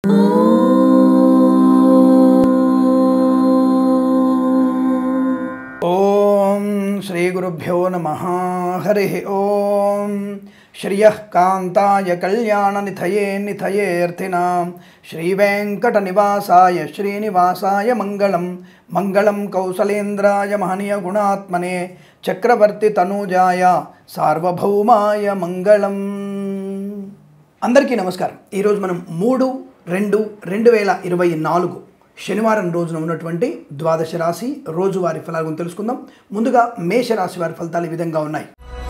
ఓం శ్రీ గురుభ్యో నమ హరి ఓం శ్రియ కాంతాయ కళ్యాణ నిథయే నిథయేర్థినాం శ్రీ వెంకట నివాసాయ శ్రీనివాసాయ మంగళం మంగళం కౌసలేంద్రాయ మహనీయ గుణాత్మనే చక్రవర్తి తనూజాయ సార్వభౌమాయ మంగళం అందరికీ నమస్కారం ఈరోజు మనం మూడు రెండు రెండు వేల ఇరవై నాలుగు శనివారం రోజున ఉన్నటువంటి ద్వాదశ రాశి రోజువారి ఫలాలను తెలుసుకుందాం ముందుగా మేషరాశి వారి ఫలితాలు ఈ విధంగా ఉన్నాయి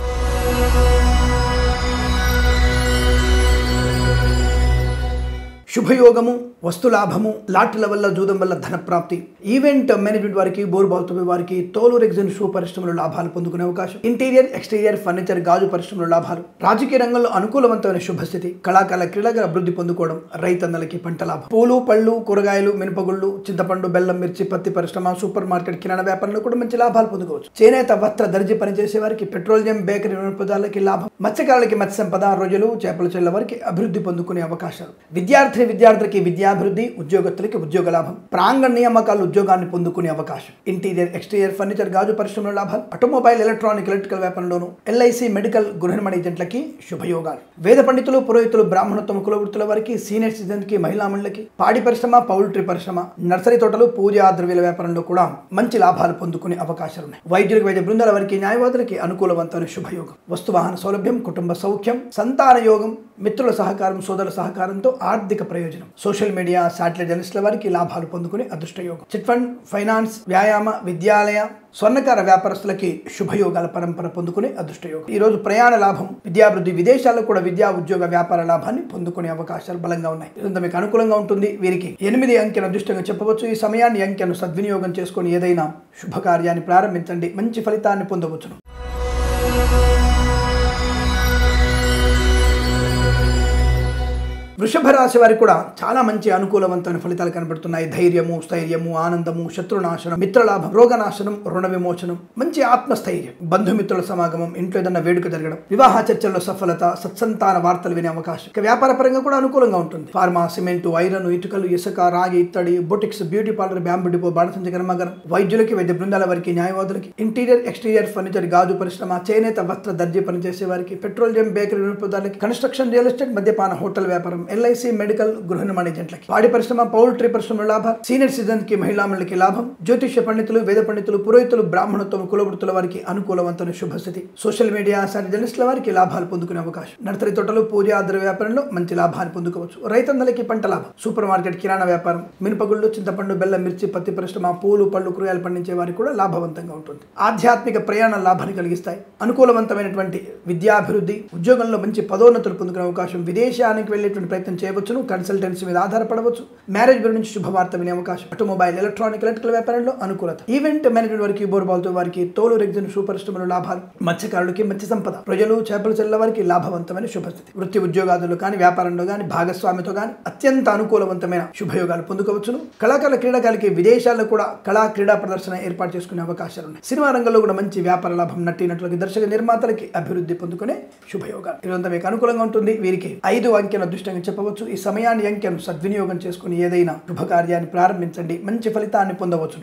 శుభయోగము వస్తులాభము లాటరీల వల్ల జూదం వల్ల ధనప్రాప్తి ఈవెంట్ మేనేజ్మెంట్ వారికి బోర్బాల్తో వారికి తోలు రెగ్జిన్ షూ పరిశ్రమలో లాభాలు పొందుకునే అవకాశం ఇంటీరియర్ ఎక్స్టీరియర్ ఫర్నిచర్ గాజు పరిశ్రమలో లాభాలు రాజకీయ రంగంలో అనుకూలవంతమైన శుభస్థితి కళాకాల క్రీడగా అభివృద్ధి పొందుకోవడం రైతన్నలకి పంట లాభం పూలు పళ్ళు కూరగాయలు మినపగుళ్ళు చింతపండు బెల్లం మిర్చి పత్తి పరిశ్రమ సూపర్ మార్కెట్ కిరాణా వ్యాపారంలో కూడా మంచి లాభాలు పొందుకోవచ్చు చేనేత వస్త్ర దర్జీ పనిచేసే వారికి పెట్రోలియం బేకరీ వినోదాలకి లాభం మత్స్యకారులకి మత్స్య సంపద రొయ్యలు చేపల చెల్ల వారికి అభివృద్ధి పొందుకునే అవకాశాలు విద్యార్థి విద్యార్థులకి విద్యాభివృద్ధి ఉద్యోగస్తులకి ఉద్యోగ లాభం ప్రాంగణ నియామకాలు ఉద్యోగాన్ని పొందుకునే అవకాశం ఇంటీరియర్ ఎక్స్టీరియర్ ఫర్నిచర్ గాజు పరిశ్రమలో లాభాలు ఆటోమొబైల్ ఎలక్ట్రానిక్ ఎలక్ట్రికల్ వ్యాపారంలోను ఎల్ఐసి మెడికల్ గృహనిర్మాణ ఏజెంట్లకి శుభయోగాలు వేద పండితులు పురోహితులు బ్రాహ్మణోత్తమ కులవృత్తుల వారికి సీనియర్ సిటిజన్ కి మహిళా మండలికి పాడి పరిశ్రమ పౌల్ట్రీ పరిశ్రమ నర్సరీ తోటలు పూజా ద్రవ్యాల వ్యాపారంలో కూడా మంచి లాభాలు పొందుకునే అవకాశాలు ఉన్నాయి వైద్యులకు వైద్య బృందాల వారికి న్యాయవాదులకి అనుకూలవంతమైన శుభయోగం వస్తు వాహన సౌలభ్యం కుటుంబ సౌఖ్యం సంతాన యోగం మిత్రుల సహకారం సోదరుల సహకారంతో ఆర్థిక ప్రయోజనం సోషల్ మీడియా శాటిలైట్ జర్నలిస్టుల వారికి లాభాలు పొందుకునే అదృష్ట యోగం చిట్ ఫండ్ ఫైనాన్స్ వ్యాయామ విద్యాలయ స్వర్ణకార వ్యాపారస్తులకి శుభయోగాల పరంపర పొందుకునే అదృష్ట యోగం ఈ రోజు ప్రయాణ లాభం విద్యాభివృద్ధి విదేశాల్లో కూడా విద్యా ఉద్యోగ వ్యాపార లాభాన్ని పొందుకునే అవకాశాలు బలంగా ఉన్నాయి ఇదంతా మీకు అనుకూలంగా ఉంటుంది వీరికి ఎనిమిది అంకెను అదృష్టంగా చెప్పవచ్చు ఈ సమయాన్ని ఈ అంకెను సద్వినియోగం చేసుకొని ఏదైనా శుభకార్యాన్ని ప్రారంభించండి మంచి ఫలితాన్ని పొందవచ్చును వృషభ రాశి వారికి కూడా చాలా మంచి అనుకూలవంతమైన ఫలితాలు కనబడుతున్నాయి ధైర్యము స్థైర్యము ఆనందము శత్రునాశనం మిత్రలాభం రోగనాశనం రుణ విమోచనం మంచి ఆత్మస్థైర్యం బంధుమిత్రుల సమాగమం ఇంట్లో ఏదన్నా వేడుక జరగడం వివాహ చర్చల్లో సఫలత సత్సంతాన వార్తలు వినే అవకాశం ఇక వ్యాపార పరంగా కూడా అనుకూలంగా ఉంటుంది ఫార్మా సిమెంట్ ఐరన్ ఇటుకలు ఇసుక రాగి ఇత్తడి boutiques beauty parlour bamboo depot బాణసంచ కర్మాగారం వైద్యులకి వైద్య బృందాల వారికి న్యాయవాదులకి ఇంటీరియర్ ఎక్స్టీరియర్ ఫర్నిచర్ గాజు పరిశ్రమ చేనేత వస్త్ర దర్జీ పనిచేసే వారికి పెట్రోలియం బేకరీ వినోదాలకి కన్స్ట్రక్షన్ రియల్ ఎస్టేట్ మద్యపాన హోటల్ వ్యాపారం ఎల్ఐసి మెడికల్ గృహ నిర్మాణ ఏజెంట్లకి పాడి పరిశ్రమ పౌల్ట్రీ పరిశ్రమ లాభం సీనియర్ సిటిజన్ కి మహిళా మండలికి లాభం జ్యోతిష్య పండితులు వేద పండితులు పురోహితులు బ్రాహ్మణత్వం కులవృత్తుల వారికి అనుకూలవంతమైన శుభస్థితి సోషల్ మీడియా సాటి జర్నలిస్టుల వారికి లాభాలు పొందుకునే అవకాశం నర్సరీ తోటలు పూజ ఆద్ర వ్యాపారంలో మంచి లాభాన్ని పొందుకోవచ్చు రైతన్నలకి పంట లాభం సూపర్ మార్కెట్ కిరాణా వ్యాపారం మినపగుళ్ళు చింతపండు బెల్లం మిర్చి పత్తి పరిశ్రమ పూలు పళ్ళు కూరగాయలు పండించే వారికి కూడా లాభవంతంగా ఉంటుంది ఆధ్యాత్మిక ప్రయాణ లాభాన్ని కలిగిస్తాయి అనుకూలవంతమైనటువంటి విద్యాభివృద్ధి ఉద్యోగంలో మంచి పదోన్నతులు పొందుకునే అవకాశం విదేశానికి వెళ్ళేటువంటి ప్రయత్నం చేయవచ్చును కన్సల్టెన్సీ మీద ఆధారపడవచ్చు మ్యారేజ్ గురించి శుభవార్త వినే అవకాశం ఆటోమొబైల్ ఎలక్ట్రానిక్ ఎలక్ట్రికల్ వ్యాపారంలో అనుకూలత ఈవెంట్ మేనేజ్మెంట్ వారికి బోర్బాల్తో వారికి తోలు రెగ్జిన్ షూ పరిశ్రమలో లాభాలు మత్స్యకారులకి మత్స్య సంపద ప్రజలు చేపల చెల్ల వారికి లాభవంతమైన శుభస్థితి వృత్తి ఉద్యోగాదులు కానీ వ్యాపారంలో కానీ భాగస్వామితో కానీ అత్యంత అనుకూలవంతమైన శుభయోగాలు పొందుకోవచ్చును కళాకారుల క్రీడాకారులకి విదేశాల్లో కూడా కళా క్రీడా ప్రదర్శన ఏర్పాటు చేసుకునే అవకాశాలు ఉన్నాయి సినిమా రంగంలో కూడా మంచి వ్యాపార లాభం నటీనటులకి దర్శక నిర్మాతలకి అభివృద్ధి పొందుకునే శుభయోగాలు ఇదంతా మీకు అనుకూలంగా ఉంటుంది వీరికి ఐదు అంకెను అదృష్టంగా చెప్పవచ్చు ఈ సమయాన్ని అంకెను సద్వినియోగం చేసుకుని ఏదైనా శుభకార్యాన్ని ప్రారంభించండి మంచి ఫలితాన్ని పొందవచ్చు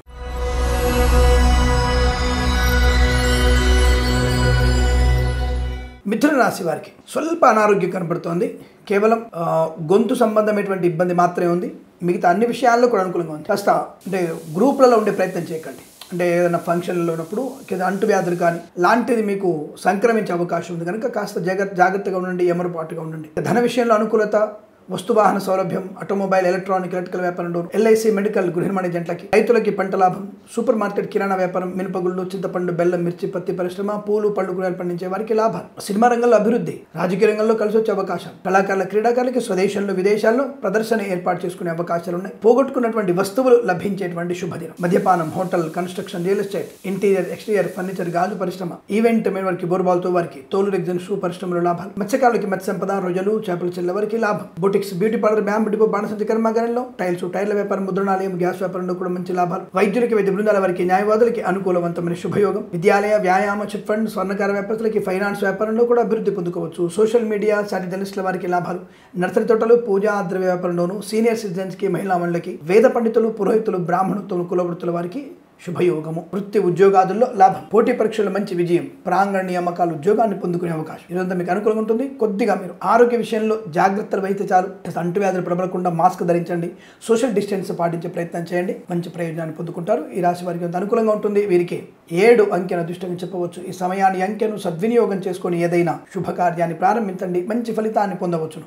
మిథున రాశి వారికి స్వల్ప అనారోగ్యం కనబడుతోంది కేవలం ఆ, గొంతు సంబంధమైనటువంటి ఇబ్బంది మాత్రమే ఉంది మిగతా అన్ని విషయాల్లో కూడా అనుకూలంగా ఉంది కాస్త అంటే గ్రూప్లలో ఉండే ప్రయత్నం చేయకండి అంటే ఏదైనా ఫంక్షన్లో ఉన్నప్పుడు లేదా అంటువ్యాధులు కానీ లాంటిది మీకు సంక్రమించే అవకాశం ఉంది కనుక కాస్త జాగ్రత్త జాగ్రత్తగా ఉండండి ఎమరుపాటుగా ఉండండి ధన విషయంలో అనుకూలత వస్తు వాహన సౌలభ్యం ఆటోమొబైల్ ఎలక్ట్రానిక్ ఎలక్ట్రికల్ వ్యాపారంలో ఎల్ఐసి మెడికల్ గృహ నిర్మాణ ఏజెంట్లకి రైతులకి పంట లాభం సూపర్ మార్కెట్ కిరాణా వ్యాపారం మినపగుళ్ళు చింతపండు బెల్లం మిర్చి పత్తి పరిశ్రమ పూలు పళ్ళు కూరగాయలు పండించే వారికి లాభాలు సినిమా రంగంలో అభివృద్ధి రాజకీయ రంగంలో కలిసి వచ్చే అవకాశం కళాకారుల క్రీడాకారులకి స్వదేశంలో విదేశాల్లో ప్రదర్శన ఏర్పాటు చేసుకునే అవకాశాలు ఉన్నాయి పోగొట్టుకున్నటువంటి వస్తువులు లభించేటువంటి శుభదినం మద్యపానం hotel construction real estate interior exterior furniture గాజు పరిశ్రమ ఈవెంట్ మీద వారికి బోర్బాల్తో వారికి తోలు రెగ్జన్ షూ పరిశ్రమలో లాభాలు మత్స్యకారులకి మత్స్య సంపద రొయ్యలు చేపల చెల్ల వారికి లాభం boutique boutiques beauty parlour bamboo depot బాణసంచి కర్మాగారంలో టైల్స్ టైర్ల వ్యాపారం ముద్రణాలయం గ్యాస్ వ్యాపారంలో కూడా మంచి లాభాలు వైద్యులకి వైద్య బృందాల వారికి న్యాయవాదులకి అనుకూలవంతమైన శుభయోగం విద్యాలయ వ్యాయామ చిట్ ఫండ్ స్వర్ణకార వ్యాపారస్తులకి ఫైనాన్స్ వ్యాపారంలో కూడా అభివృద్ధి పొందుకోవచ్చు సోషల్ మీడియా సాటిజర్నలిస్టుల వారికి లాభాలు నర్సరీ తోటలు పూజా ద్రవ్య వ్యాపారంలోను సీనియర్ సిటిజన్స్కి మహిళా మండలికి వేద పండితులు పురోహితులు బ్రాహ్మణత్వం కులవృత్తుల వారికి శుభయోగము వృత్తి ఉద్యోగాదుల్లో లాభం పోటీ పరీక్షల్లో మంచి విజయం ప్రాంగణ నియామకాలు ఉద్యోగాన్ని పొందుకునే అవకాశం ఇదంతా మీకు అనుకూలంగా ఉంటుంది కొద్దిగా మీరు ఆరోగ్య విషయంలో జాగ్రత్తలు అయితే చాలు అంటువ్యాధులు ప్రబలకుండా మాస్క్ ధరించండి సోషల్ డిస్టెన్స్ పాటించే ప్రయత్నం చేయండి మంచి ప్రయోజనాన్ని పొందుకుంటారు ఈ రాశి వారికి అంత అనుకూలంగా ఉంటుంది వీరికి ఏడు అంకెను అదృష్టంగా చెప్పవచ్చు ఈ సమయాన్ని అంకెను సద్వినియోగం చేసుకొని ఏదైనా శుభకార్యాన్ని ప్రారంభించండి మంచి ఫలితాన్ని పొందవచ్చును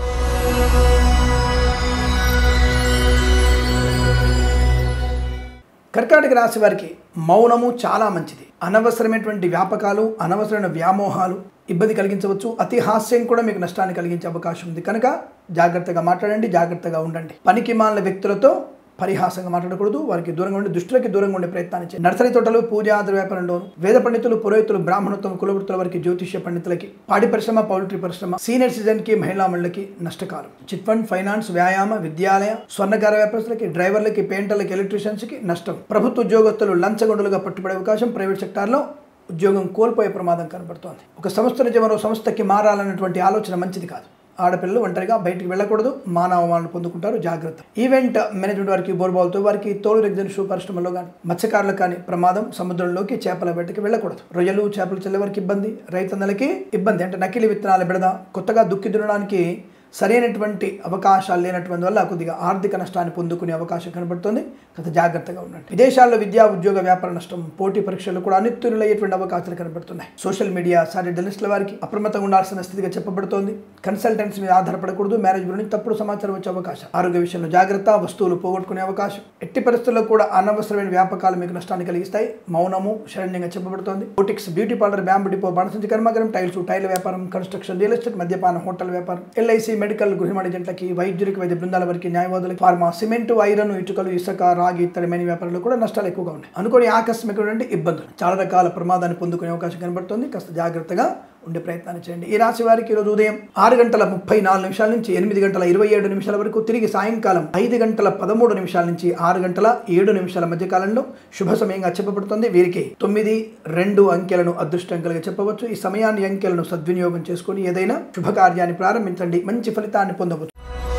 కర్కాటక రాశి వారికి మౌనము చాలా మంచిది అనవసరమైనటువంటి వ్యాపకాలు అనవసరమైన వ్యామోహాలు ఇబ్బంది కలిగించవచ్చు అతి హాస్యం కూడా మీకు నష్టాన్ని కలిగించే అవకాశం ఉంది కనుక జాగ్రత్తగా మాట్లాడండి జాగ్రత్తగా ఉండండి పనికి మాలిన వ్యక్తులతో పరిహాసంగా మాట్లాడకూడదు వారికి దూరంగా ఉండి దుష్టులకి దూరంగా ఉండే ప్రయత్నాన్ని చేయండి నర్సరీ తోటలు పూజాది వ్యాపారంలో వేద పండితులు పురోహితులు బ్రాహ్మణత్వం కులవృత్తుల వారికి జ్యోతిష్య పండితులకి పాడి పరిశ్రమ పౌల్ట్రీ పరిశ్రమ సీనియర్ సిటిజన్ కి మహిళా మండలికి నష్టకాలం చిట్ ఫండ్ ఫైనాన్స్ వ్యాయామ విద్యాలయ స్వర్ణకార వ్యాపారస్తులకి డ్రైవర్లకి పెయింటర్లకి ఎలక్ట్రీషియన్స్ కి నష్టం ప్రభుత్వ ఉద్యోగస్తులు లంచగొండులుగా పట్టుబడే అవకాశం ప్రైవేట్ సెక్టార్లో ఉద్యోగం కోల్పోయే ప్రమాదం కనబడుతోంది ఒక సంస్థ నుంచి మరో సంస్థకి మారాలన్నటువంటి ఆలోచన మంచిది కాదు ఆడపిల్లలు ఒంటరిగా బయటికి వెళ్ళకూడదు మానవమాలను పొందుకుంటారు జాగ్రత్త ఈవెంట్ మేనేజ్మెంట్ వారికి బోర్బాల్తో వారికి తోలు రెగ్జన్ షూ పరిశ్రమలో కానీ మత్స్యకారులకు కానీ ప్రమాదం సముద్రంలోకి చేపల వేటకి వెళ్ళకూడదు రొయ్యలు చేపలు చెల్లె వారికి ఇబ్బంది రైతన్నలకి ఇబ్బంది అంటే నకిలీ విత్తనాల బిడద కొత్తగా దుక్కి దున్నడానికి సరైనటువంటి అవకాశాలు లేనటువంటి వల్ల కొద్దిగా ఆర్థిక నష్టాన్ని పొందుకునే అవకాశం కనబడుతుంది కొంత జాగ్రత్తగా ఉండండి విదేశాల్లో విద్యా ఉద్యోగ వ్యాపార నష్టం పోటీ పరీక్షలు కూడా అనిత్యులయ్యేటువంటి అవకాశాలు కనబడుతున్నాయి సోషల్ మీడియా సారీ జర్నలిస్టుల వారికి అప్రమత్తంగా ఉండాల్సిన స్థితిగా చెప్పబడుతోంది కన్సల్టెంట్స్ మీద ఆధారపడకూడదు మ్యారేజ్ గురించి తప్పుడు సమాచారం వచ్చే అవకాశం ఆరోగ్య విషయంలో జాగ్రత్త వస్తువులు పోగొట్టుకునే అవకాశం ఎట్టి పరిస్థితుల్లో కూడా అనవసరమైన వ్యాపకాలు మీకు నష్టాన్ని కలిగిస్తాయి మౌనము శరణ్యంగా చెప్పబడుతోంది boutiques beauty parlour bamboo depot బాణసంచి కర్మాగారం టైల్స్ టైల్ వ్యాపారం కన్స్ట్రక్షన్ రియల్ ఎస్టేట్ మద్యపానం హోటల్ వ్యాపారం ఎల్ఐసి మెడికల్ గృహ ఏజెంట్లకి వైద్యులకి వైద్య బృందాల వారికి న్యాయవాదులకి ఫార్మా సిమెంట్ ఐరన్ ఇటుకలు ఇసుక రాగి ఇతర మెని వ్యాపారాలు కూడా నష్టాలు ఎక్కువగా ఉన్నాయి అనుకోని ఆకస్మికమైనటువంటి ఇబ్బందులు చాలా రకాల ప్రమాదాన్ని పొందుకునే అవకాశం కనబడుతుంది కాస్త జాగ్రత్తగా ఉండే ప్రయత్నాన్ని చేయండి ఈ రాశి వారికి ఈరోజు ఉదయం ఆరు గంటల ముప్పై నాలుగు నిమిషాల నుంచి ఎనిమిది గంటల ఇరవై ఏడు నిమిషాల వరకు తిరిగి సాయంకాలం ఐదు గంటల పదమూడు నిమిషాల నుంచి ఆరు గంటల ఏడు నిమిషాల మధ్య కాలంలో శుభ సమయంగా చెప్పబడుతుంది వీరికి తొమ్మిది రెండు అంకెలను అదృష్టం కలిగి చెప్పవచ్చు ఈ సమయాన్ని అంకెలను సద్వినియోగం చేసుకొని ఏదైనా శుభకార్యాన్ని ప్రారంభించండి మంచి ఫలితాన్ని పొందవచ్చు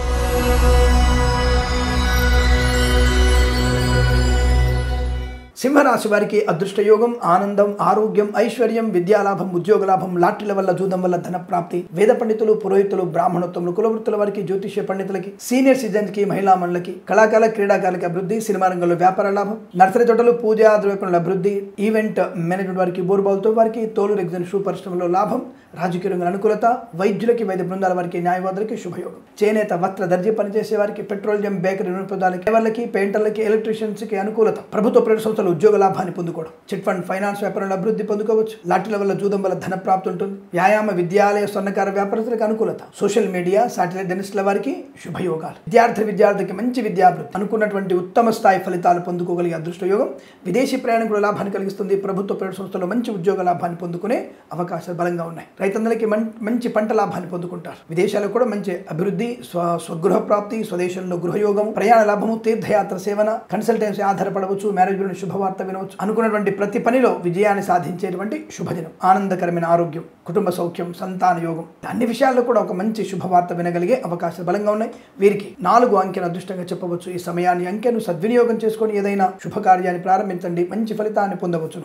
సింహరాశి వారికి అదృష్ట యోగం ఆనందం ఆరోగ్యం ఐశ్వర్యం విద్యాలాభం ఉద్యోగ లాభం లాటరీల వల్ల జూదం వల్ల ధన ప్రాప్తి వేద పండితులు పురోహితులు బ్రాహ్మణోత్తములు కులవృత్తుల వారికి జ్యోతిష్య పండితులకి సీనియర్ సిటిజన్స్ కి మహిళా మండలికి కళాకాల క్రీడాకారులకి అభివృద్ధి సినిమా రంగంలో వ్యాపార లాభం నర్సరీ తోటలు పూజ ద్రవ్యపణుల అభివృద్ధి ఈవెంట్ మేనేజ్మెంట్ వారికి బోర్బాల్తో వారికి తోలు రెగ్జన్ షూ పరిశ్రమలో లాభం రాజకీయ రంగం అనుకూలత వైద్యులకి వైద్య బృందాల వారికి న్యాయవాదులకి శుభయోగం చేనేత వస్త్ర దర్జీ పనిచేసే వారికి పెట్రోలియం బేకరీ వినోదాలకి ఎవరికి పెయింటర్లకి ఎలక్ట్రీషియన్స్ కి అనుకూలత ప్రభుత్వ ప్రైవేట్ సంస్థలు ఉద్యోగ లాభాన్ని పొందుకోవడం చిట్ ఫండ్ ఫైనాన్స్ వ్యాపారంలో అభివృద్ధి పొందుకోవచ్చు లాటరీల వల్ల జూదం వల్ల ధన ప్రాప్తి ఉంటుంది వ్యాయామ విద్యాలయ స్వర్ణకార వ్యాపారస్తులకు అనుకూలత సోషల్ మీడియా సాటిలైట్ డెనిస్ట్ల వారికి శుభయోగాలు విద్యార్థి విద్యార్థికి మంచి విద్యాభివృద్ధి అనుకున్నటువంటి ఉత్తమ స్థాయి ఫలితాలు పొందుకోగలిగే అదృష్ట యోగం విదేశీ ప్రయాణం కూడా లాభాన్ని కలిగిస్తుంది ప్రభుత్వ ప్రైవేట్ సంస్థల్లో మంచి ఉద్యోగ లాభాన్ని పొందుకునే అవకాశాలు బలంగా ఉన్నాయి రైతందరికీ మం- మంచి పంట లాభాన్ని పొందుకుంటారు విదేశాలకు కూడా మంచి అభివృద్ధి స్వ స్వగృహ ప్రాప్తి స్వదేశంలో గృహయోగం ప్రయాణ లాభము తీర్థయాత్ర సేవన కన్సల్టెన్సీ ఆధారపడవచ్చు మ్యారేజ్ గురించి శుభవార్త వినవచ్చు అనుకున్నటువంటి ప్రతి పనిలో విజయాన్ని సాధించేటువంటి శుభదినం ఆనందకరమైన ఆరోగ్యం కుటుంబ సౌఖ్యం సంతాన యోగం అన్ని విషయాల్లో కూడా ఒక మంచి శుభవార్త వినగలిగే అవకాశాలు బలంగా ఉన్నాయి వీరికి నాలుగు అంకెను అదృష్టంగా చెప్పవచ్చు ఈ సమయాన్ని అంకెను సద్వినియోగం చేసుకొని ఏదైనా శుభకార్యాన్ని ప్రారంభించండి మంచి ఫలితాన్ని పొందవచ్చును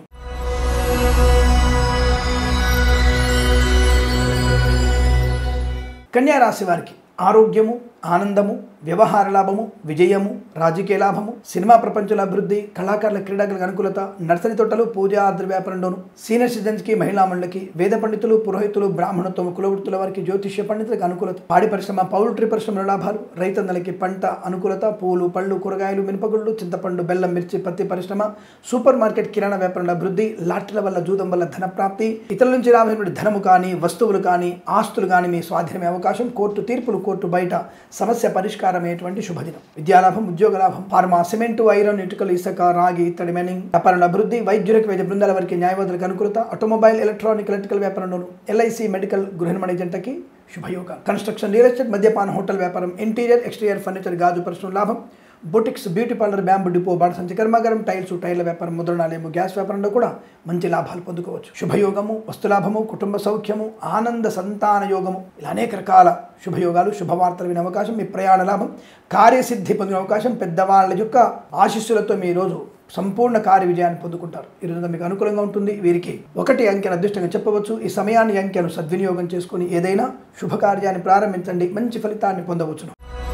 కన్యా రాశి వారికి ఆరోగ్యము ఆనందము వ్యవహార లాభము విజయము రాజకీయ లాభము సినిమా ప్రపంచంలో అభివృద్ధి కళాకారుల క్రీడాకులకు అనుకూలత నర్సరీ తోటలు పూజా ఆద్ర వ్యాపారంలోను సీనియర్ సిటిజన్స్కి మహిళా మండలికి వేద పండితులు పురోహితులు బ్రాహ్మణత్వం కులవృత్తుల వారికి జ్యోతిష్య పండితులకు అనుకూలత పాడి పరిశ్రమ పౌల్ట్రీ పరిశ్రమల లాభాలు రైతన్నలకి పంట అనుకూలత పూలు పళ్ళు కూరగాయలు మినపగుళ్ళు చింతపండు బెల్లం మిర్చి పత్తి పరిశ్రమ సూపర్ మార్కెట్ కిరాణా వ్యాపారంలో అభివృద్ధి లాటరీల వల్ల జూదం వల్ల ధన ప్రాప్తి ఇతరుల నుంచి రాబడినటువంటి ధనము కానీ వస్తువులు కానీ ఆస్తులు కానీ మీ స్వాధీనమే అవకాశం కోర్టు తీర్పులు కోర్టు బయట సమస్య పరిష్కారమయ్యేటువంటి శుభదినం విద్యాలాభం ఉద్యోగ లాభం ఫార్మా సిమెంట్ ఐరన్ ఇటుకలు ఇసుక రాగి ఇత్తడి మైనింగ్ వ్యాపారంలో అభివృద్ధి వైద్యులకు వైద్య బృందాల వారికి న్యాయవాదులకు అనుకూలత ఆటోమొబైల్ ఎలక్ట్రానిక్ ఎలక్ట్రికల్ వ్యాపారంలోను ఎల్ఐసి మెడికల్ గృహ నిర్మాణ ఏజెంట్లకి శుభయోగాలు కన్స్ట్రక్షన్ రియల్ ఎస్టేట్ మద్యపాన హోటల్ వ్యాపారం ఇంటీరియర్ ఎక్స్టీరియర్ ఫర్నిచర్ గాజు పరిశ్రమ లాభం boutiques beauty parlour bamboo depot బాణసంచి కర్మాగారం టైల్స్ టైర్ల వ్యాపారం ముద్రణాలయము గ్యాస్ వ్యాపారంలో కూడా మంచి లాభాలు పొందుకోవచ్చు శుభయోగము వస్తులాభము కుటుంబ సౌఖ్యము ఆనంద సంతాన యోగము ఇలా అనేక రకాల శుభయోగాలు శుభవార్తలు వినే అవకాశం మీ ప్రయాణ లాభం కార్యసిద్ధి పొందిన అవకాశం పెద్దవాళ్ళ యొక్క ఆశీస్సులతో మీ రోజు సంపూర్ణ కార్య విజయాన్ని పొందుకుంటారు ఈ రోజు మీకు అనుకూలంగా ఉంటుంది వీరికి ఒకటి అంకెను అదృష్టంగా చెప్పవచ్చు ఈ సమయాన్ని అంకెను సద్వినియోగం చేసుకుని ఏదైనా శుభకార్యాన్ని ప్రారంభించండి మంచి ఫలితాన్ని పొందవచ్చును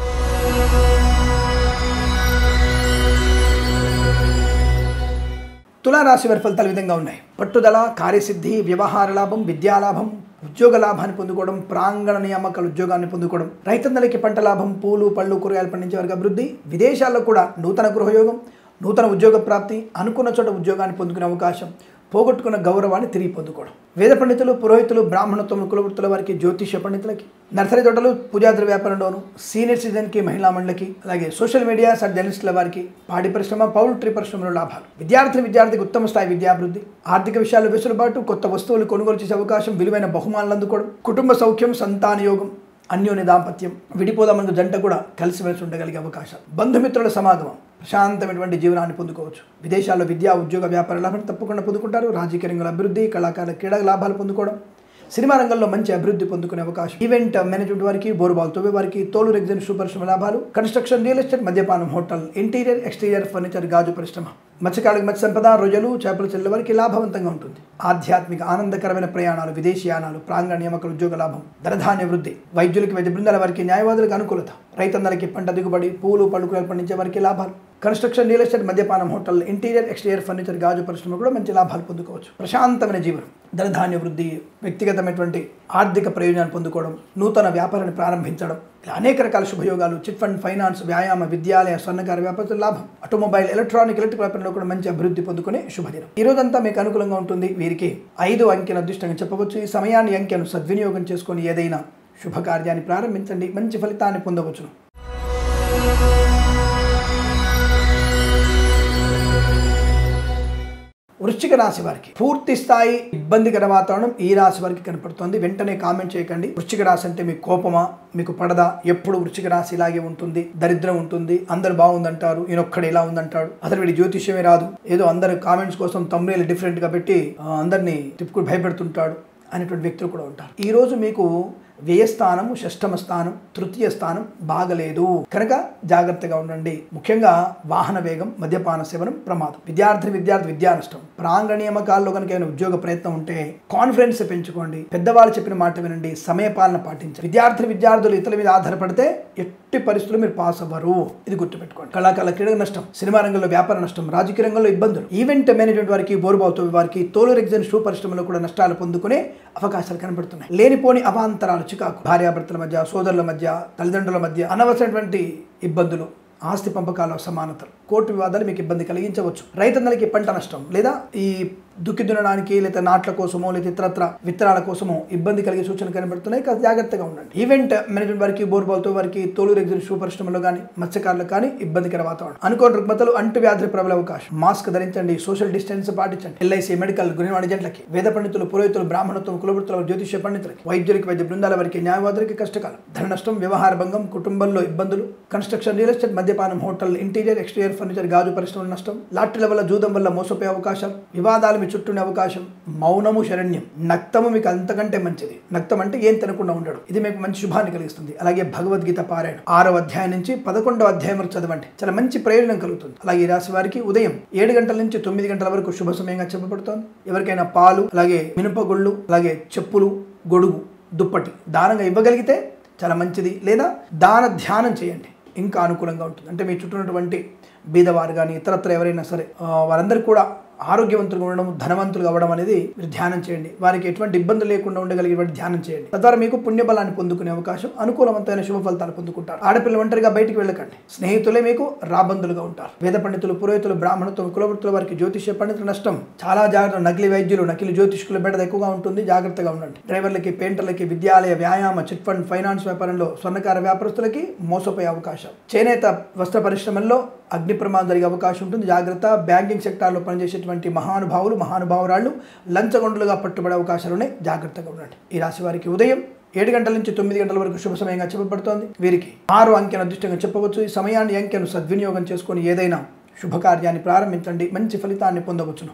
తులారాశి వారి ఫలితాలు ఈ విధంగా ఉన్నాయి పట్టుదల కార్యసిద్ధి వ్యవహార లాభం విద్యాలాభం ఉద్యోగ లాభాన్ని పొందుకోవడం ప్రాంగణ నియామకాల ఉద్యోగాన్ని పొందుకోవడం రైతన్నలకి పంట లాభం పూలు పళ్ళు కూరగాయలు పండించే వారికి అభివృద్ధి విదేశాల్లో కూడా నూతన గృహయోగం నూతన ఉద్యోగ ప్రాప్తి అనుకున్న చోట ఉద్యోగాన్ని పొందుకునే అవకాశం పోగొట్టుకున్న గౌరవాన్ని తిరిగి పొందుకోవడం వేద పండితులు పురోహితులు బ్రాహ్మణత్వం కులవృత్తుల వారికి జ్యోతిష్య పండితులకి నర్సరీ తోటలు పూజాద్ర వ్యాపారంలోను సీనియర్ సిటిజన్కి మహిళా మండలికి అలాగే సోషల్ మీడియా సబ్ జర్నలిస్టుల వారికి పాడి పరిశ్రమ పౌల్ట్రీ పరిశ్రమలో లాభాలు విద్యార్థి విద్యార్థికి ఉత్తమ స్థాయి విద్యాభివృద్ధి ఆర్థిక విషయాల్లో వెసులుబాటు కొత్త వస్తువులు కొనుగోలు చేసే అవకాశం విలువైన బహుమానాలు అందుకోవడం కుటుంబ సౌఖ్యం సంతాన యోగం అన్యోన్య దాంపత్యం విడిపోదామన్న జంట కూడా కలిసిమెలిసి ఉండగలిగే అవకాశం బంధుమిత్రుల సమాగమం ప్రశాంతమైనటువంటి జీవనాన్ని పొందుకోవచ్చు విదేశాల్లో విద్యా ఉద్యోగ వ్యాపార లాభాన్ని తప్పకుండా పొందుకుంటారు రాజకీయ రంగంలో అభివృద్ధి కళాకారుల క్రీడా లాభాలు పొందుకోవడం సినిమా రంగంలో మంచి అభివృద్ధి పొందుకునే అవకాశం ఈవెంట్ మేనేజ్మెంట్ వారికి బోరుబాల్ తోవే వారికి తోలు రెగ్జన్ షూ పరిశ్రమ లాభాలు కన్స్ట్రక్షన్ రియల్ ఎస్టేట్ మద్యపానం హోటల్ ఇంటీరియర్ ఎక్స్టీరియర్ ఫర్నిచర్ గాజు పరిశ్రమ మత్స్యకారులకు మత్స్య సంపద రొయ్యలు చేపల చెల్లెల వారికి లాభవంతంగా ఉంటుంది ఆధ్యాత్మిక ఆనందకరమైన ప్రయాణాలు విదేశీయానాలు ప్రాంగణ నియామకాల ఉద్యోగ లాభం ధనధాన్య వృద్ధి వైద్యులకి వైద్య బృందాల వారికి న్యాయవాదులకు అనుకూలత రైతన్నలకి పంట దిగుబడి పూలు పళ్ళు పండించే వారికి లాభాలు కన్స్ట్రక్షన్ రియల్ ఎస్టేట్ మద్యపానం హోటల్ ఇంటీరియర్ ఎక్స్టీరియర్ ఫర్నిచర్ గాజు పరిశ్రమ కూడా మంచి లాభాలు పొందుకోవచ్చు ప్రశాంతమైన జీవనం ధనధాన్య వృద్ధి వ్యక్తిగతమైనటువంటి ఆర్థిక ప్రయోజనాలు పొందుకోవడం నూతన వ్యాపారాన్ని ప్రారంభించడం ఇలా అనేక రకాల శుభయోగాలు చిట్ ఫండ్ ఫైనాన్స్ వ్యాయామ విద్యాలయ స్వర్ణకార వ్యాపార లాభం ఆటోమొబైల్ ఎలక్ట్రానిక్ ఎలక్ట్రిక్ వ్యాపారంలో కూడా మంచి అభివృద్ధి పొందుకునే శుభదినం ఈ రోజంతా మీకు అనుకూలంగా ఉంటుంది వీరికి ఐదు అంకెను అదృష్టంగా చెప్పవచ్చు ఈ సమయాన్ని అంకెను సద్వినియోగం చేసుకొని ఏదైనా శుభకార్యాన్ని ప్రారంభించండి మంచి ఫలితాన్ని పొందవచ్చును వృశ్చిక రాశి వారికి పూర్తి స్థాయి ఇబ్బందికర వాతావరణం ఈ రాశి వారికి కనపడుతుంది వెంటనే కామెంట్ చేయకండి వృశ్చిక రాశి అంటే మీకు కోపమా మీకు పడదా ఎప్పుడు వృశ్చిక రాశి ఇలాగే ఉంటుంది దరిద్రం ఉంటుంది అందరు బాగుందంటారు ఈయనొక్కడు ఇలా ఉందంటాడు అసలు వీడి జ్యోతిష్యమే రాదు ఏదో అందరు కామెంట్స్ కోసం తమ్ముళ్ళు డిఫరెంట్ గా పెట్టి ఆ, అందరినీ తిప్పుకుని భయపెడుతుంటాడు అనేటువంటి వ్యక్తులు కూడా ఉంటారు ఈ రోజు మీకు వ్యయస్థానము షష్టమ స్థానం తృతీయ స్థానం బాగలేదు కనుక జాగ్రత్తగా ఉండండి ముఖ్యంగా వాహన వేగం మద్యపాన సేవనం ప్రమాదం విద్యార్థి విద్యార్థి విద్యా నష్టం ప్రాంగణ నియామకాల్లో కనుక ఏమైనా ఉద్యోగ ప్రయత్నం ఉంటే కాన్ఫిడెన్స్ పెంచుకోండి పెద్దవాళ్ళు చెప్పిన మాట వినండి సమయపాలన పాటించండి విద్యార్థి విద్యార్థులు ఇతరుల మీద ఆధారపడితే ఎట్టి పరిస్థితుల్లో మీరు పాస్ అవ్వరు ఇది గుర్తుపెట్టుకోండి కళాకారుల క్రీడ నష్టం సినిమా రంగంలో వ్యాపార నష్టం రాజకీయ రంగంలో ఇబ్బందులు ఈవెంట్ మేనేజ్మెంట్ వారికి బోరుబావుతో వారికి తోలు రెగ్జన్ షూ పరిశ్రమలో కూడా నష్టాలు పొందుకునే అవకాశాలు కనబడుతున్నాయి లేనిపోని అవాంతరాలు చికాకు భార్యాభర్తల మధ్య సోదరుల మధ్య తల్లిదండ్రుల మధ్య అనవసరమైనటువంటి ఇబ్బందులు ఆస్తి పంపకాల సమానతలు కోర్టు వివాదాలు మీకు ఇబ్బంది కలిగించవచ్చు రైతన్నలకి పంట నష్టం లేదా ఈ దుక్కి దున్నడానికి లేదా నాట్ల కోసమో లేదా ఇతరత్ర విత్తనాల కోసమో ఇబ్బంది కలిగే సూచనలు కనబడుతున్నాయి కాస్త జాగ్రత్తగా ఉండండి ఈవెంట్ మేనేజ్మెంట్ వారికి బోర్బాల్తో వారికి తోలు రెగ్జర్ షూ పరిశ్రమలో కానీ మత్స్యకారులకు కానీ ఇబ్బందికర వాతావరణం అనుకోని రుగ్మతలు అంటు వ్యాధులు ప్రబల అవకాశం మాస్క్ ధరించండి సోషల్ డిస్టెన్స్ పాటించండి ఎల్ఐసి మెడికల్ గృహ వాణిజ్యంట్లకి వేద పండితులు పురోహితులు బ్రాహ్మణత్వం కులవృత్తుల జ్యోతిష్య పండితులకి వైద్యులకి వైద్య బృందాల వారికి న్యాయవాదులకి కష్టకాలం ధన నష్టం వ్యవహార భంగం కుటుంబంలో ఇబ్బందులు కన్స్ట్రక్షన్ రియల్ ఎస్టేట్ మద్యపానం హోటల్ ఇంటీరియర్ ఎక్స్టీరియర్ ఫర్నిచర్ గాజు పరిశ్రమల నష్టం లాటరీల వల్ల జూదం వల్ల మోసపోయే అవకాశం వివాదాలు మీ చుట్టూనే అవకాశం మౌనము శరణ్యం నక్తము మీకు అంతకంటే మంచిది నక్తం అంటే ఏం తినకుండా ఉండడు ఇది మీకు మంచి శుభాన్ని కలిగిస్తుంది అలాగే భగవద్గీత పారాయణ ఆరవ అధ్యాయం నుంచి పదకొండవ అధ్యాయం వరకు చదవండి చాలా మంచి ప్రయోజనం కలుగుతుంది అలాగే ఈ రాశి వారికి ఉదయం ఏడు గంటల నుంచి తొమ్మిది గంటల వరకు శుభ సమయంగా చెప్పబడుతోంది ఎవరికైనా పాలు అలాగే మినపగుళ్ళు అలాగే చెప్పులు గొడుగు దుప్పటి దానంగా ఇవ్వగలిగితే చాలా మంచిది లేదా దాన ధ్యానం చేయండి ఇంకా అనుకూలంగా ఉంటుంది అంటే మీ చుట్టూ ఉన్నటువంటి బీదవారు కానీ ఇతరత్ర ఎవరైనా సరే ఆ, వారందరూ కూడా ఆరోగ్యవంతులుగా ఉండడం ధనవంతులుగా అవ్వడం అనేది మీరు ధ్యానం చేయండి వారికి ఎటువంటి ఇబ్బంది లేకుండా ఉండగలిగేటువంటి ధ్యానం చేయండి తద్వారా మీకు పుణ్యబలాన్ని పొందుకునే అవకాశం అనుకూలవంతమైన శుభ ఫలితాలు పొందుకుంటారు ఆడపిల్ల ఒంటరిగా బయటికి వెళ్ళకండి స్నేహితులే మీకు రాబందులుగా ఉంటారు వేద పండితులు పురోహితులు బ్రాహ్మణత్వం కులవృత్తుల వారికి జ్యోతిష్య పండితుల నష్టం చాలా జాగ్రత్త నకిలీ వైద్యులు నకిలీ జ్యోతిష్కుల బెడద ఎక్కువగా ఉంటుంది జాగ్రత్తగా ఉండండి డ్రైవర్లకి పెయింటర్లకి విద్యాలయ వ్యాయామ చిట్ ఫండ్ ఫైనాన్స్ వ్యాపారంలో స్వర్ణకార వ్యాపారస్తులకి మోసపోయే అవకాశం చేనేత వస్త్ర పరిశ్రమల్లో అగ్ని ప్రమాదం జరిగే అవకాశం ఉంటుంది జాగ్రత్త బ్యాంకింగ్ సెక్టార్లో పనిచేసేటువంటి మహానుభావులు మహానుభావురాళ్ళు లంచగొండలుగా పట్టుబడే అవకాశాలు ఉన్నాయి జాగ్రత్తగా ఉండండి ఈ రాశి వారికి ఉదయం ఏడు గంటల నుంచి తొమ్మిది గంటల వరకు శుభ సమయంగా చెప్పబడుతోంది వీరికి ఆరు అంకెను అదృష్టంగా చెప్పవచ్చు ఈ సమయాన్ని అంకెను సద్వినియోగం చేసుకొని ఏదైనా శుభకార్యాన్ని ప్రారంభించండి మంచి ఫలితాన్ని పొందవచ్చును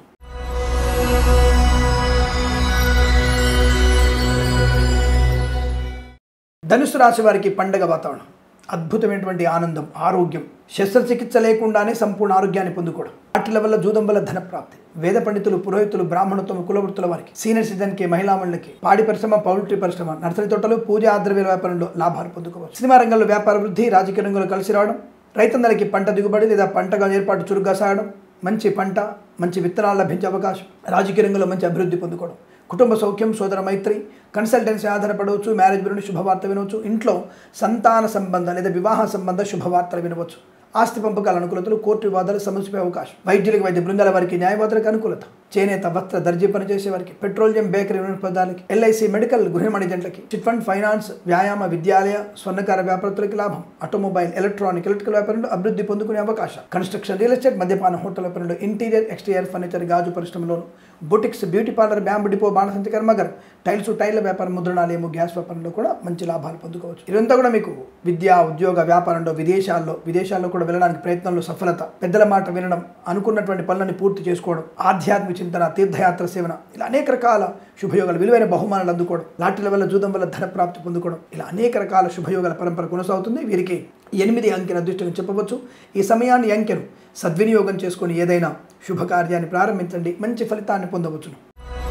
ధనుసు రాశి వారికి పండగ వాతావరణం అద్భుతమైనటువంటి ఆనందం ఆరోగ్యం శస్త్రచికిత్స లేకుండానే సంపూర్ణ ఆరోగ్యాన్ని పొందుకోవడం వాటిల వల్ల జూదం వల్ల ధన ప్రాప్తి వేద పండితులు పురోహితులు బ్రాహ్మణత్వం కులవృత్తుల వారికి సీనియర్ సిటిజన్కి మహిళామణులకి పాడి పరిశ్రమ పౌల్ట్రీ పరిశ్రమ నర్సరీ తోటలు పూజా ఆద్రవ్యాల వ్యాపారంలో లాభాలు పొందుకోవచ్చు సినిమా రంగంలో వ్యాపార వృద్ధి రాజకీయ రంగంలో కలిసి రావడం రైతన్నలకి పంట దిగుబడి లేదా పంటగా ఏర్పాటు చురుగ్గా సాగడం మంచి పంట మంచి విత్తనాలు లభించే అవకాశం రాజకీయ రంగంలో మంచి అభివృద్ధి పొందుకోవడం కుటుంబ సౌఖ్యం సోదర మైత్రి కన్సల్టెన్సీ ఆధారపడవచ్చు మ్యారేజ్ గురించి శుభవార్త వినవచ్చు ఇంట్లో సంతాన సంబంధం లేదా వివాహ సంబంధ శుభవార్తలు వినవచ్చు ఆస్తి పంపకాల అనుకూలతలు కోర్టు వివాదాలు సమస్యపై అవకాశం వైద్యులకు వైద్య బృందాల వారికి న్యాయవాదులకు అనుకూలత చేనేత వస్త్ర దర్జీ పనిచేసే వారికి పెట్రోలియం బేకరీ పదాలకి ఎల్ఐసి మెడికల్ గృహమణి జంటలకి చిట్ ఫండ్ ఫైనాన్స్ వ్యాయామ విద్యాలయ స్వర్ణకార వ్యాపారస్తులకి లాభం ఆటోమొబైల్ ఎలక్ట్రానిక్ ఎలక్ట్రికల్ వ్యాపారంలో అభివృద్ధి పొందుకునే అవకాశం కన్స్ట్రక్షన్ రియల్ ఎస్టేట్ మద్యపాన హోటల్ వ్యాపారంలో ఇంటీరియర్ ఎక్స్టీరియర్ ఫర్నిచర్ గాజు పరిశ్రమలోను boutiques beauty parlour bamboo depot బాణసంచి కర్మగర్ టైల్స్ టైల్ వ్యాపారం ముద్రణాలయము గ్యాస్ వ్యాపారంలో కూడా మంచి లాభాలు పొందుకోవచ్చు ఇదంతా కూడా మీకు విద్య ఉద్యోగ వ్యాపారంలో విదేశాల్లో విదేశాల్లో కూడా వెళ్ళడానికి ప్రయత్నంలో సఫలత పెద్దల మాట వినడం అనుకున్నటువంటి పనులను పూర్తి చేసుకోవడం ఆధ్యాత్మిక చింతన తీర్థయాత్ర సేవన ఇలా అనేక రకాల శుభయోగాలు విలువైన బహుమానాలు అందుకోవడం లాటరీల వల్ల జూదం వల్ల ధన ప్రాప్తి పొందుకోవడం ఇలా అనేక రకాల శుభయోగాల పరంపర కొనసాగుతుంది వీరికి ఎనిమిది అంకెను అదృష్టంగా చెప్పవచ్చు ఈ సమయాన్ని అంకెను సద్వినియోగం చేసుకొని ఏదైనా శుభకార్యాన్ని ప్రారంభించండి మంచి ఫలితాన్ని పొందవచ్చును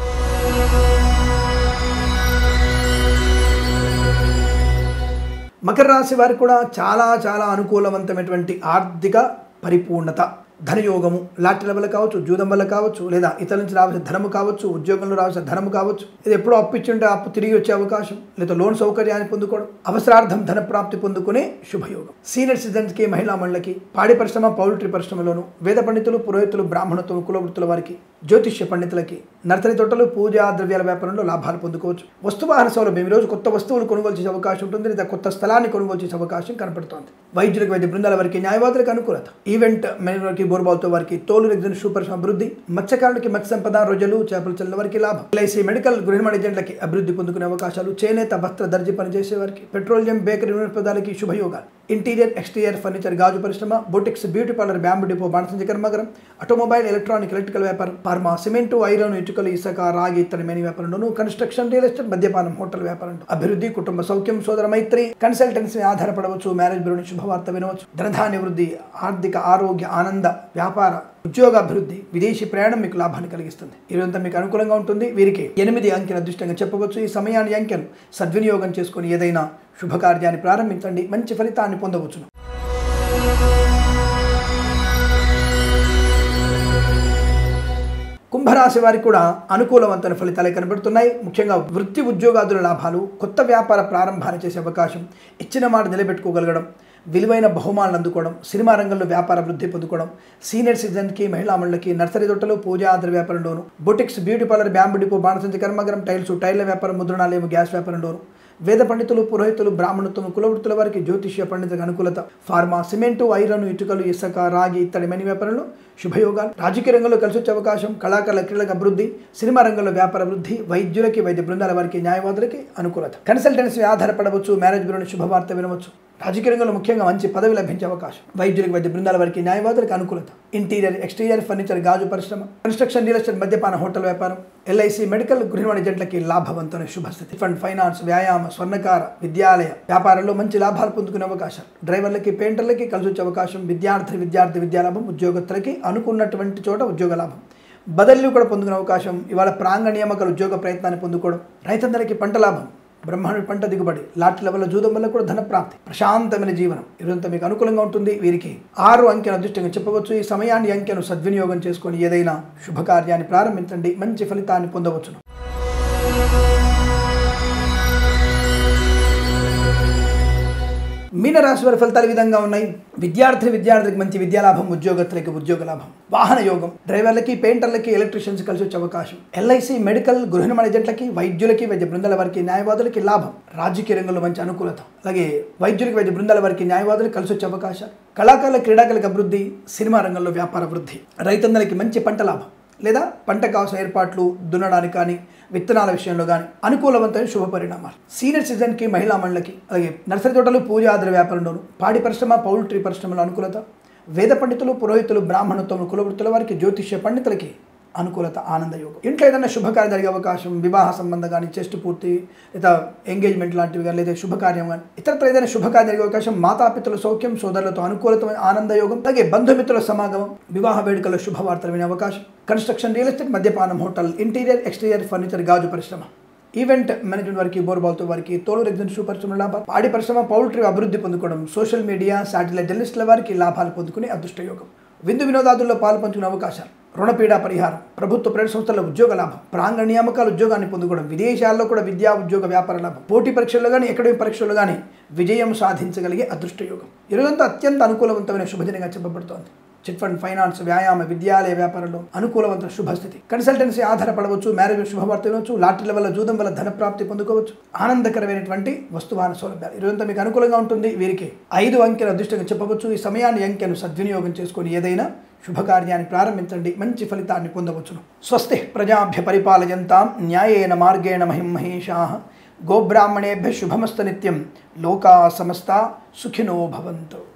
మకర రాశి వారికి కూడా చాలా చాలా అనుకూలవంతమైనటువంటి ఆర్థిక పరిపూర్ణత ధనయోగము లాటరీల వల్ల కావచ్చు జూదం వల్ల కావచ్చు లేదా ఇతరుల నుంచి రావాల్సిన ధనము కావచ్చు ఉద్యోగంలో రావాల్సిన ధనము కావచ్చు లేదా ఎప్పుడో అప్పు ఇచ్చింటే అప్పు తిరిగి వచ్చే అవకాశం లేదా లోన్ సౌకర్యాన్ని పొందుకోవడం అవసరార్థం ధన ప్రాప్తి పొందుకునే శుభయోగం సీనియర్ సిటిజన్స్కి మహిళా మండలికి పాడి పరిశ్రమ పౌల్ట్రీ పరిశ్రమలోను వేద పండితులు పురోహితులు బ్రాహ్మణత్వం కులవృత్తుల వారికి జ్యోతిష్య పండితులకి నర్సరీ తోటలు పూజా ద్రవ్యాల వ్యాపారంలో లాభాలు పొందుకోవచ్చు వస్తువాహన సౌలభ్యం ఈ రోజు కొత్త వస్తువులు కొనుగోలు చేసే అవకాశం ఉంటుంది లేదా కొత్త స్థలాన్ని కొనుగోలు చేసే అవకాశం కనపడుతోంది వైద్యులకు వైద్య బృందాల వారికి న్యాయవాదులకు అనుకూలత ఈవెంట్ మేనేజర్కి బోర్బాల్తో వారికి తోలు రెగ్జిన్ షూ పరిశ్రమ అభివృద్ధి మత్స్యకారులకి మత్స్య సంపద రోజులు చేపలు చల్ల వారికి లాభం ఎల్ఐసి మెడికల్ గృహ ఏజెంట్లకి అభివృద్ధి పొందుకునే అవకాశాలు చేనేత వస్త్ర దర్జీ పనిచేసే వారికి పెట్రోలియం బేకరీ పదాలకి శుభయోగాలు ఇంటీరియర్ ఎక్స్టీరియర్ ఫర్నిచర్ గాజు పరిశ్రమ boutiques beauty parlour bamboo depot బాణసంచి కర్మాగరం ఆటోమొబైల్ ఎలక్ట్రానిక్ ఎలక్ట్రికల్ వ్యాపారం ఫార్మా సిమెంటు ఐరన్ ఇటుకలు ఇసుక రాగి ఇతర మేని వ్యాపారంలోను కన్స్ట్రక్షన్ రియల్ ఎస్టేట్ మద్యపానం హోటల్ వ్యాపారం అభివృద్ధి కుటుంబ సౌఖ్యం సోదర మైత్రి కన్సల్టెన్సీ ఆధారపడవచ్చు మ్యారేజ్ బ్యూరో శుభవార్త వినవచ్చు ధనధాన్య వృద్ధి ఆర్థిక ఆరోగ్య ఆనంద వ్యాపార ఉద్యోగ అభివృద్ధి విదేశీ ప్రయాణం మీకు లాభాన్ని కలిగిస్తుంది ఇదంతా మీకు అనుకూలంగా ఉంటుంది వీరికి ఎనిమిది అంకెను అదృష్టంగా చెప్పవచ్చు ఈ సమయాన్ని అంకెను సద్వినియోగం చేసుకొని ఏదైనా శుభకార్యాన్ని ప్రారంభించండి మంచి ఫలితాన్ని పొందవచ్చును కుంభరాశి వారికి కూడా అనుకూలవంతమైన ఫలితాలే కనబడుతున్నాయి ముఖ్యంగా వృత్తి ఉద్యోగాదుల లాభాలు కొత్త వ్యాపార ప్రారంభాన్ని చేసే అవకాశం ఇచ్చిన మాట నిలబెట్టుకోగలగడం విలువైన బహుమానాలు అందుకోవడం సినిమా రంగంలో వ్యాపార వృద్ధి పొందుకోవడం సీనియర్ సిటిజన్కి మహిళామణులకి నర్సరీ తొట్టలు పూజా ఆధార వ్యాపారంలోను boutiques beauty parlour bamboo depot బాణసంచి కర్మగరం టైల్స్ టైర్ల వ్యాపారం ముద్రణాలయం గ్యాస్ వ్యాపారంలోను వేద పండితులు పురోహితులు బ్రాహ్మణత్వం కులవృత్తుల వారికి జ్యోతిష్య పండితులకు అనుకూలత ఫార్మా సిమెంటు ఐరన్ ఇటుకలు ఇసుక రాగి ఇత్తడి మని వ్యాపారంలో శుభయోగాలు రాజకీయ రంగంలో కలిసి వచ్చే అవకాశం కళాకారుల క్రీడలకు అభివృద్ధి సినిమా రంగంలో వ్యాపార వృద్ధి వైద్యులకి వైద్య బృందాల వారికి న్యాయవాదులకి అనుకూలత కన్సల్టెన్సీ ఆధారపడవచ్చు మ్యారేజ్ బ్యూరోని శుభవార్త వినవచ్చు రాజకీయ రంగంలో ముఖ్యంగా మంచి పదవి లభించే అవకాశం వైద్యులకు వైద్య బృందాల వారికి న్యాయవాదులకు అనుకూలత ఇంటీరియర్ ఎక్స్టీరియర్ ఫర్నిచర్ గాజు పరిశ్రమ కన్స్ట్రక్షన్ రియల్ ఎస్టేట్ మద్యపాన హోటల్ వ్యాపారం ఎల్ఐసి మెడికల్ గృహిణి జంటలకి లాభవంతమైన శుభస్థితి ఫండ్ ఫైనాన్స్ వ్యాయామ స్వర్ణకార విద్యాలయ వ్యాపారంలో మంచి లాభాలు పొందుకునే అవకాశం డ్రైవర్లకి పెయింటర్లకి కలిసి వచ్చే అవకాశం విద్యార్థి విద్యార్థి విద్యాలాభం ఉద్యోగస్తులకి అనుకున్నటువంటి చోట ఉద్యోగ లాభం బదిలీలు కూడా పొందుకునే అవకాశం ఇవాళ ప్రాంగ నియామకాల ఉద్యోగ ప్రయత్నాన్ని పొందుకోవడం రైతందరికీ పంట లాభం బ్రహ్మాండ పంట దిగుబడి లాట్ల వల్ల జూదం వల్ల కూడా ధన ప్రాప్తి ప్రశాంతమైన జీవనం ఇదంతా మీకు అనుకూలంగా ఉంటుంది వీరికి ఆరు అంకెను అదృష్టంగా చెప్పవచ్చు ఈ సమయాన్ని అంకెను సద్వినియోగం చేసుకొని ఏదైనా శుభకార్యాన్ని ప్రారంభించండి మంచి ఫలితాన్ని పొందవచ్చును మీనరాశి వారి ఫలితాలు ఈ విధంగా ఉన్నాయి విద్యార్థి విద్యార్థులకు మంచి విద్యాలాభం ఉద్యోగస్తులకి ఉద్యోగ లాభం వాహన యోగం డ్రైవర్లకి పెయింటర్లకి ఎలక్ట్రీషియన్స్ కలిసి వచ్చే అవకాశం ఎల్ఐసి మెడికల్ గృహ ఏజెంట్లకి వైద్యులకి వైద్య బృందాల వారికి న్యాయవాదులకి లాభం రాజకీయ రంగంలో మంచి అనుకూలత అలాగే వైద్యులకి వైద్య బృందాల వారికి న్యాయవాదులకు కలిసి వచ్చే అవకాశాలు కళాకారుల క్రీడాకారులకు అభివృద్ధి సినిమా రంగంలో వ్యాపార వృద్ధి రైతన్నలకి మంచి పంట లాభం లేదా పంట కావాల్సిన ఏర్పాట్లు దున్నడానికి కానీ విత్తనాల విషయంలో కానీ అనుకూలవంతమైన శుభ పరిణామాలు సీనియర్ సిటిజన్కి మహిళా మండలికి అలాగే నర్సరీ తోటలు పూజాద్ర వ్యాపారంలోను పాడి పరిశ్రమ పౌల్ట్రీ పరిశ్రమలో అనుకూలత వేద పండితులు పురోహితులు బ్రాహ్మణత్వములు కులవృత్తుల వారికి జ్యోతిష్య పండితులకి అనుకూలత ఆనందయోగం ఇంట్లో ఏదైనా శుభకార్యం జరిగే అవకాశం వివాహ సంబంధం కానీ చెస్ట్ పూర్తి లేదా ఎంగేజ్మెంట్ లాంటివి కానీ లేదా శుభకార్యం కానీ ఇతరత్ర ఏదైనా శుభకార్యం జరిగే అవకాశం మాతాపితల సౌఖ్యం సోదరులతో అనుకూలతమైన ఆనందయోగం అలాగే బంధుమిత్రుల సమాగమం వివాహ వేడుకల్లో శుభవార్తలు వినే అవకాశం కన్స్ట్రక్షన్ రియల్ ఎస్టేట్ మద్యపానం హోటల్ ఇంటీరియర్ ఎక్స్టీరియర్ ఫర్నిచర్ గాజు పరిశ్రమ ఈవెంట్ మేనేజ్మెంట్ వారికి బోర్బాల్తో వారికి తోలు రెగ్జన్ షూ పరిశ్రమ లాభాలు పాడి పరిశ్రమ పౌల్ట్రీ అభివృద్ధి పొందుకోవడం సోషల్ మీడియా శాటిలైట్ జర్నలిస్టుల వారికి లాభాలు పొందుకునే అదృష్టయోగం విందు వినోదాదుల్లో పాలు పంచుకునే అవకాశాలు రుణపీడ పరిహారం ప్రభుత్వ ప్రైవేట్ సంస్థల ఉద్యోగ లాభం ప్రాంగణ నియామకాల ఉద్యోగాన్ని పొందుకోవడం విదేశాల్లో కూడా విద్యా ఉద్యోగ వ్యాపార లాభం పోటీ పరీక్షల్లో కానీ అకాడమిక్ పరీక్షల్లో కానీ విజయం సాధించగలిగే అదృష్టయోగం ఈరోజంతా అత్యంత అనుకూలవంతమైన శుభదినంగా చెప్పబడుతోంది చిట్ ఫండ్ ఫైనాన్స్ వ్యాయామ విద్యాలయ వ్యాపారంలో అనుకూలవంతమైన శుభస్థితి కన్సల్టెన్సీ ఆధారపడవచ్చు మ్యారేజ్ శుభవార్త వినవచ్చు లాటరీల వల్ల జూదం వల్ల ధన ప్రాప్తి పొందుకోవచ్చు ఆనందకరమైనటువంటి వస్తువాహన సౌలభ్యాలు ఈరోజంతా మీకు అనుకూలంగా ఉంటుంది వీరికి ఐదు అంకెల అదృష్టంగా చెప్పవచ్చు ఈ సమయాన్ని అంకెను సద్వినియోగం చేసుకొని ఏదైనా శుభకార్యాన్ని ప్రారంభించండి మంచి ఫలితాన్ని పొందవచ్చును స్వస్తి ప్రజాభ్య పరిపాలయంతాం న్యాయేన మార్గేణ మహిం మహేషా గోబ్రాహ్మణేభ్య శుభమస్త నిత్యం లోకా సమస్త సుఖినో భవంతు